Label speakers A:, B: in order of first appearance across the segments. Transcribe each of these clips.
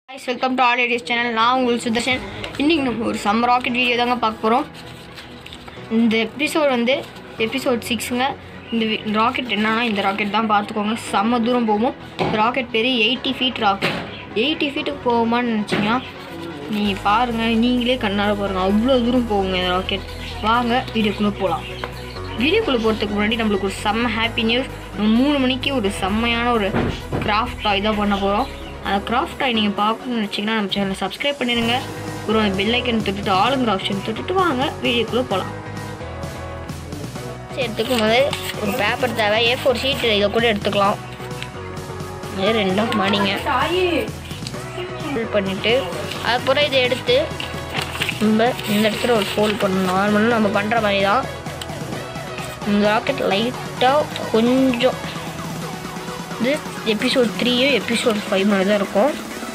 A: guys welcome to all ideas channel நான் உங்களுக்கு சுதர்ஷன் இன்றைக்கி நம்ம ஒரு சம் ராக்கெட் வீடியோ தாங்க பார்க்க போகிறோம் இந்த எபிசோட் வந்து எபிசோட் சிக்ஸுங்க இந்த ராக்கெட் என்னன்னா இந்த ராக்கெட் தான் பார்த்துக்கோங்க செம்ம தூரம் போகும் ராக்கெட் பேர் எயிட்டி ஃபீட் ராக்கெட் எயிட்டி ஃபீட்டுக்கு போகுமான்னு நினச்சிங்கன்னா நீங்கள் பாருங்கள் நீங்களே கண்ணால் பாருங்கள் அவ்வளோ தூரம் போகுங்க இந்த ராக்கெட் வாங்க வீடியோக்குள்ளே போகலாம் வீடியோக்குள்ளே போகிறதுக்கு முன்னாடி நம்மளுக்கு ஒரு செம்ம ஹாப்பி நியூஸ் மூணு மணிக்கு ஒரு செம்மையான ஒரு கிராஃப்ட் டாய் தான் பண்ண போகிறோம் அந்த கிராஃப்ட் டாய் நீங்கள் பார்க்கணும்னு நினச்சிங்கன்னா நம்ம சேனலை சப்ஸ்கிரைப் பண்ணிடுங்க ஒரு அந்த பெல் ஐக்கன் தொட்டுட்டு ஆளுங்கிற ஆப்ஷன் தொட்டுட்டு வாங்க வீடியோக்குள்ளே போகலாம் எடுத்துக்கும் போது ஒரு பேப்பர் தேவை ஏ ஃபோர் ஷீட் இதை கூட எடுத்துக்கலாம் இது ரெண்டும் மடிங்க ஃபுல் பண்ணிவிட்டு அதுக்கப்புறம் இதை எடுத்து நம்ம இந்த இடத்துல ஒரு ஃபோல்ட் பண்ணணும் நார்மலாக நம்ம பண்ணுற மாதிரி தான் இந்த ராக்கெட் லைட்டாக கொஞ்சம் இது எபிசோட் த்ரீயும் எபிசோட் ஃபைவ் மாதிரி தான் இருக்கும்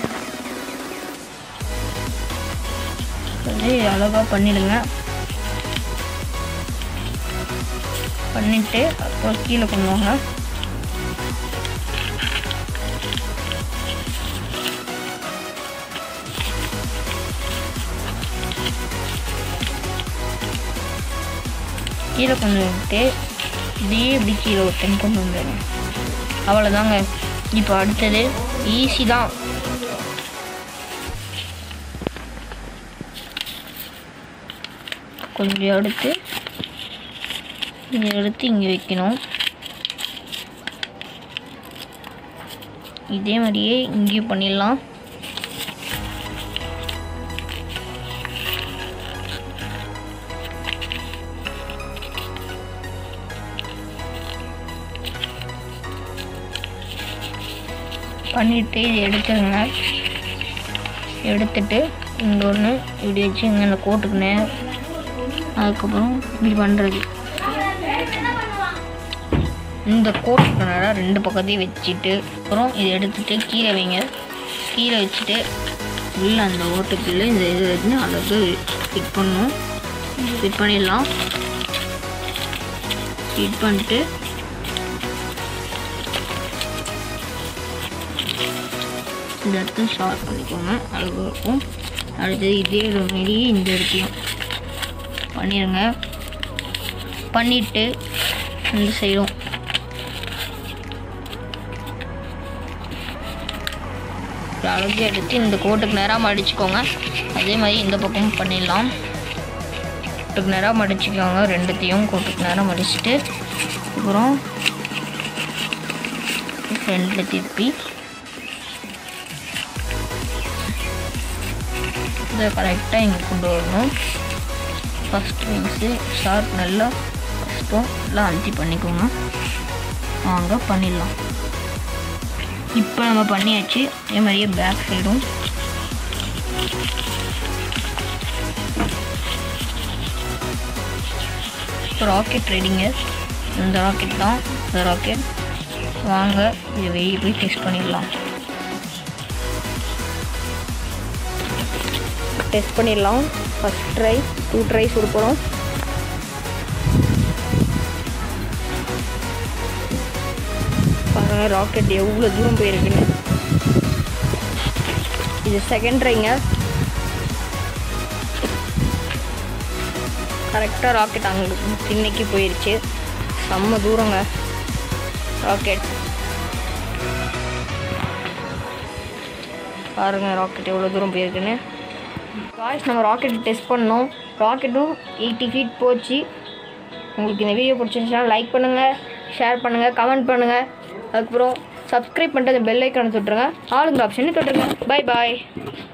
A: அது அழகாக பண்ணிடுங்க பண்ணிவிட்டு அப்புறம் கீழே கொண்டு வாங்க கீழே கொண்டு வந்துட்டு இப்படியே இப்படி கீழே ஒருத்தன் கொண்டு வந்துடுங்க அவ்வளோதாங்க இப்போ அடுத்தது ஈஸி தான் கொஞ்சம் எடுத்து இதை எடுத்து இங்கே வைக்கணும் இதே மாதிரியே இங்கேயும் பண்ணிடலாம் பண்ணிவிட்டு இதை எடுத்துருங்க எடுத்துட்டு இங்கே ஒன்று இப்படி வச்சு இங்கே இந்த கோட்டுக்குனேன் அதுக்கப்புறம் இப்படி பண்ணுறது இந்த கோட்டுக்கு நேரம் ரெண்டு பக்கத்தையும் வச்சுட்டு அப்புறம் இதை எடுத்துட்டு கீழே வைங்க கீழே வச்சுட்டு உள்ள அந்த ஓட்டுக்குள்ளே இந்த இது வச்சு அளவுக்கு ஃபிட் பண்ணணும் ஃபிட் பண்ணிடலாம் ஃபிட் பண்ணிட்டு இந்த இடத்த ஷார்ட் பண்ணிக்கோங்க அழகாக இருக்கும் அடுத்தது இதே மாரி இந்த இடத்தையும் பண்ணிடுங்க பண்ணிவிட்டு இந்த சைடும் அழகு எடுத்து இந்த கோட்டுக்கு நேராக மடிச்சுக்கோங்க அதே மாதிரி இந்த பக்கமும் பண்ணிடலாம் கோட்டுக்கு நேராக மடிச்சுக்கோங்க ரெண்டுத்தையும் கோட்டுக்கு நேராக மடிச்சுட்டு அப்புறம் ஃப்ரண்டில் திருப்பி இதை கரெக்டாக இங்கே கொண்டு வரணும் ஃபஸ்ட் விங்ஸு ஷார்ப் நல்லா ஃபஸ்ட்டும் எல்லாம் அழுத்தி பண்ணிக்கோங்க வாங்க பண்ணிடலாம் இப்போ நம்ம பண்ணியாச்சு அதே மாதிரியே பேக் சைடும் ராக்கெட் ரெடிங்க இந்த ராக்கெட் தான் இந்த ராக்கெட் வாங்க இதை வெளியே போய் டெஸ்ட் பண்ணிடலாம் டெஸ்ட் பண்ணிடலாம் ஃபஸ்ட் ட்ரை டூ ட்ரைஸ் கொடுக்குறோம் பாருங்கள் ராக்கெட் எவ்வளோ தூரம் போயிருக்குன்னு இது செகண்ட் ட்ரைங்க கரெக்டாக ராக்கெட் அங்கே இன்னைக்கு போயிருச்சு செம்ம தூரங்க ராக்கெட் பாருங்கள் ராக்கெட் எவ்வளோ தூரம் போயிருக்குன்னு காய்ஸ் நம்ம ராக்கெட் டெஸ்ட் பண்ணோம் ராக்கெட்டும் எயிட்டி ஃபீட் போச்சு உங்களுக்கு இந்த வீடியோ பிடிச்சிருந்துச்சுன்னா லைக் பண்ணுங்கள் ஷேர் பண்ணுங்கள் கமெண்ட் பண்ணுங்கள் அதுக்கப்புறம் சப்ஸ்கிரைப் பண்ணிட்டு அந்த பெல் ஐக்கானை தொட்டுருங்க ஆளுங்க ஆப்ஷனை தொட்டுருங்க பை பாய்